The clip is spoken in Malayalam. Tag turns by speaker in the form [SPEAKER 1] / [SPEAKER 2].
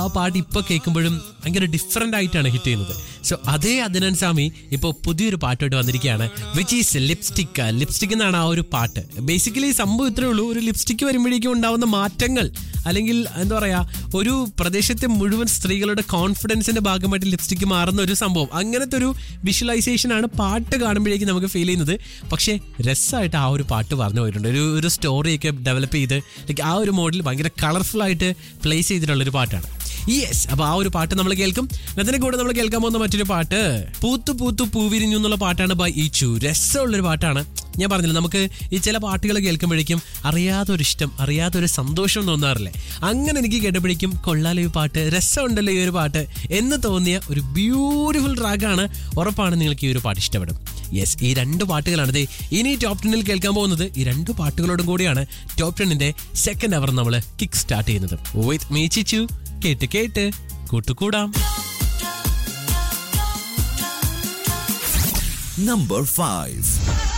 [SPEAKER 1] ആ പാട്ട് ഇപ്പൊ കേൾക്കുമ്പോഴും ഭയങ്കര ഡിഫറെന്റ് ആയിട്ടാണ് ഹിറ്റ് ചെയ്യുന്നത് സോ അതേ അതിനൻ സ്വാമി ഇപ്പോൾ പുതിയൊരു പാട്ടായിട്ട് വന്നിരിക്കുകയാണ് വിച്ച് ഈസ് ലിപ്സ്റ്റിക് ലിപ്സ്റ്റിക് എന്നാണ് ആ ഒരു പാട്ട് ബേസിക്കലി സംഭവം ഇത്രേ ഉള്ളൂ ഒരു ലിപ്സ്റ്റിക് വരുമ്പോഴേക്കും ഉണ്ടാവുന്ന മാറ്റങ്ങൾ അല്ലെങ്കിൽ എന്താ പറയാ ഒരു പ്രദേശത്തെ മുഴുവൻ സ്ത്രീകളുടെ കോൺഫിഡൻസിന്റെ ഭാഗമായിട്ട് ലിപ്സ്റ്റിക് മാറുന്ന ഒരു സംഭവം അങ്ങനത്തെ ഒരു വിഷ്വലൈസേഷൻ ആണ് പാട്ട് കാണുമ്പോഴേക്കും നമുക്ക് ഫീൽ ചെയ്യുന്നത് പക്ഷേ രസമായിട്ട് ആ ഒരു പാട്ട് പറഞ്ഞു പോയിട്ടുണ്ട് ഒരു ഒരു സ്റ്റോറിയൊക്കെ ഡെവലപ്പ് ചെയ്ത് ലൈക്ക് ആ ഒരു മോഡിൽ ഭയങ്കര കളർഫുൾ ആയിട്ട് പ്ലേസ് ചെയ്തിട്ടുള്ള ഒരു പാട്ടാണ് യെസ് അപ്പൊ ആ ഒരു പാട്ട് നമ്മൾ കേൾക്കും അതിന്റെ കൂടെ നമ്മൾ കേൾക്കാൻ പോകുന്ന മറ്റൊരു പാട്ട് പൂത്തു പൂത്തു പൂവിരിഞ്ഞു എന്നുള്ള പാട്ടാണ് ബൈ ഈച്ചു രസമുള്ളൊരു പാട്ടാണ് ഞാൻ പറഞ്ഞില്ല നമുക്ക് ഈ ചില പാട്ടുകൾ കേൾക്കുമ്പോഴേക്കും അറിയാതൊരു ഇഷ്ടം അറിയാതൊരു സന്തോഷം തോന്നാറില്ലേ അങ്ങനെ എനിക്ക് കേട്ടപ്പോഴേക്കും കൊള്ളാലോ ഈ പാട്ട് രസമുണ്ടല്ലോ ഈ ഒരു പാട്ട് എന്ന് തോന്നിയ ഒരു ബ്യൂട്ടിഫുൾ ട്രാക്കാണ് ഉറപ്പാണ് നിങ്ങൾക്ക് ഈ ഒരു പാട്ട് ഇഷ്ടപ്പെടും യെസ് ഈ രണ്ട് പാട്ടുകളാണ് ദേ ഇനി ടോപ്പ് ടെന്നിൽ കേൾക്കാൻ പോകുന്നത് ഈ രണ്ട് പാട്ടുകളോടും കൂടിയാണ് ടോപ്പ് ടെന്നിന്റെ സെക്കൻഡ് അവർ നമ്മൾ കിക്ക് സ്റ്റാർട്ട് ചെയ്യുന്നത് വിത്ത് മീ ചിച്ചു കേട്ട് കേട്ട് കൂട്ടുകൂടാം
[SPEAKER 2] Number 5.